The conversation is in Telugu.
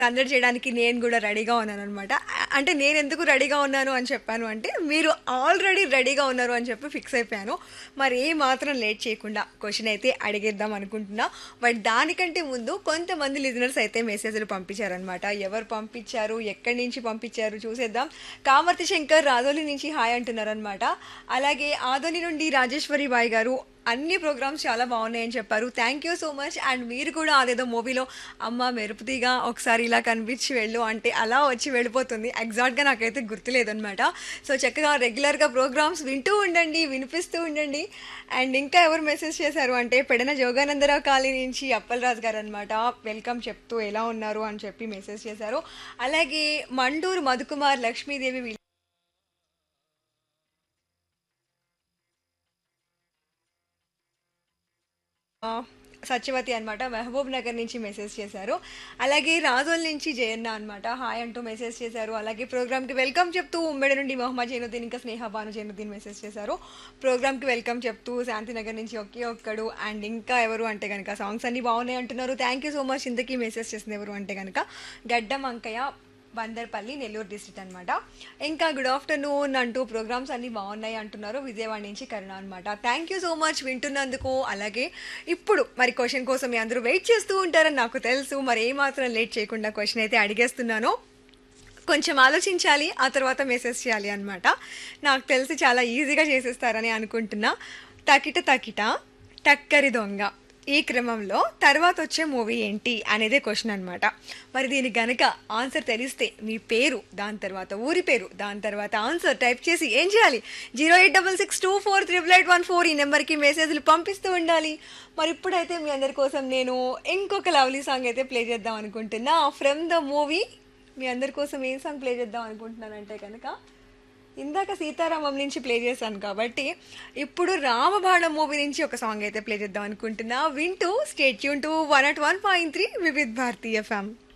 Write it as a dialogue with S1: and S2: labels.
S1: సందడి చేయడానికి నేను కూడా రెడీగా ఉన్నాను అనమాట అంటే నేను ఎందుకు రెడీగా ఉన్నాను అని చెప్పాను అంటే మీరు ఆల్రెడీ రెడీగా ఉన్నారు అని చెప్పి ఫిక్స్ అయిపోయాను మరి ఏ మాత్రం లేట్ చేయకుండా క్వశ్చన్ అయితే అడిగేద్దాం అనుకుంటున్నా బట్ దానికంటే ముందు కొంతమంది లిజనర్స్ అయితే మెసేజ్లు పంపించారనమాట ఎవరు పంపించారు ఎక్కడి నుంచి పంపించారు చూసేద్దాం కామర్తి శంకర్ రాజోలి నుంచి హాయ్ అంటున్నారనమాట అలాగే ఆదోని నుండి రాజేశ్వరి బాయ్ గారు అన్ని ప్రోగ్రామ్స్ చాలా బాగున్నాయని చెప్పారు thank you so much and మీరు కూడా అదేదో మూవీలో అమ్మ మెరుపుతీగా ఒకసారి ఇలా కనిపించి వెళ్ళు అంటే అలా వచ్చి వెళ్ళిపోతుంది ఎగ్జాక్ట్గా నాకైతే గుర్తులేదనమాట సో చక్కగా రెగ్యులర్గా ప్రోగ్రామ్స్ వింటూ ఉండండి వినిపిస్తూ ఉండండి అండ్ ఇంకా ఎవరు మెసేజ్ చేశారు అంటే పెడన జోగానందరావు కాలనీ నుంచి అప్పలరాజు గారు అనమాట వెల్కమ్ చెప్తూ ఎలా ఉన్నారు అని చెప్పి మెసేజ్ చేశారు అలాగే మండూరు మధుకుమార్ లక్ష్మీదేవి వీళ్ళ ఆ, సత్యవతి అనమాట మహబూబ్ నగర్ నుంచి మెసేజ్ చేశారు అలాగే రాజోల్ నుంచి జయన్న అనమాట హాయ్ అంటూ మెసేజ్ చేశారు అలాగే ప్రోగ్రామ్కి వెల్కమ్ చెప్తూ ఉమ్మడి నుండి మొహమ్మద్ జైనుద్దీన్ ఇంకా స్నేహ భాను జైనుద్దీన్ మెసేజ్ చేశారు ప్రోగ్రామ్కి వెల్కమ్ చెప్తూ శాంతినగర్ నుంచి ఒకే ఒక్కడు అండ్ ఇంకా ఎవరు అంటే కనుక సాంగ్స్ అన్ని బాగున్నాయి అంటున్నారు థ్యాంక్ యూ సో మచ్ ఇంతకీ మెసేజ్ చేసింది ఎవరు అంటే కనుక గడ్డం అంకయ్య బందర్పల్లి నెల్లూరు డిస్ట్రిక్ట్ అనమాట ఇంకా గుడ్ ఆఫ్టర్నూన్ అంటూ ప్రోగ్రామ్స్ అన్ని బాగున్నాయి అంటున్నారు విజయవాడ నుంచి కరుణ అనమాట థ్యాంక్ యూ సో మచ్ వింటున్నందుకు అలాగే ఇప్పుడు మరి క్వశ్చన్ కోసం మీ అందరూ వెయిట్ చేస్తూ ఉంటారని నాకు తెలుసు మరి ఏమాత్రం లేట్ చేయకుండా క్వశ్చన్ అయితే అడిగేస్తున్నాను కొంచెం ఆలోచించాలి ఆ తర్వాత మెసేజ్ చేయాలి అనమాట నాకు తెలిసి చాలా ఈజీగా చేసేస్తారని అనుకుంటున్నా తకిట తకిట టక్కరి దొంగ ఈ క్రమంలో తర్వాత వచ్చే మూవీ ఏంటి అనేదే క్వశ్చన్ అనమాట మరి దీనికి గనక ఆన్సర్ తెలిస్తే మీ పేరు దాని తర్వాత ఊరి పేరు దాని తర్వాత ఆన్సర్ టైప్ చేసి ఏం చేయాలి zero eight double six two four triple eight one four ఈ నెంబర్కి మెసేజ్లు పంపిస్తూ ఉండాలి మరి ఇప్పుడైతే మీ అందరి కోసం నేను ఇంకొక లవ్లీ సాంగ్ అయితే ప్లే చేద్దాం అనుకుంటున్నా ఫ్రమ్ ద మూవీ మీ అందరి కోసం ఏం సాంగ్ ప్లే చేద్దాం అనుకుంటున్నానంటే కనుక ఇందాక సీతారామం నుంచి ప్లే చేశాను కాబట్టి ఇప్పుడు రామబాణం మూవీ నుంచి ఒక సాంగ్ అయితే ప్లే చేద్దాం అనుకుంటున్నా వింటూ స్టేట్ యూన్ to one at one point three Vividh Bharati ఫ్యామ్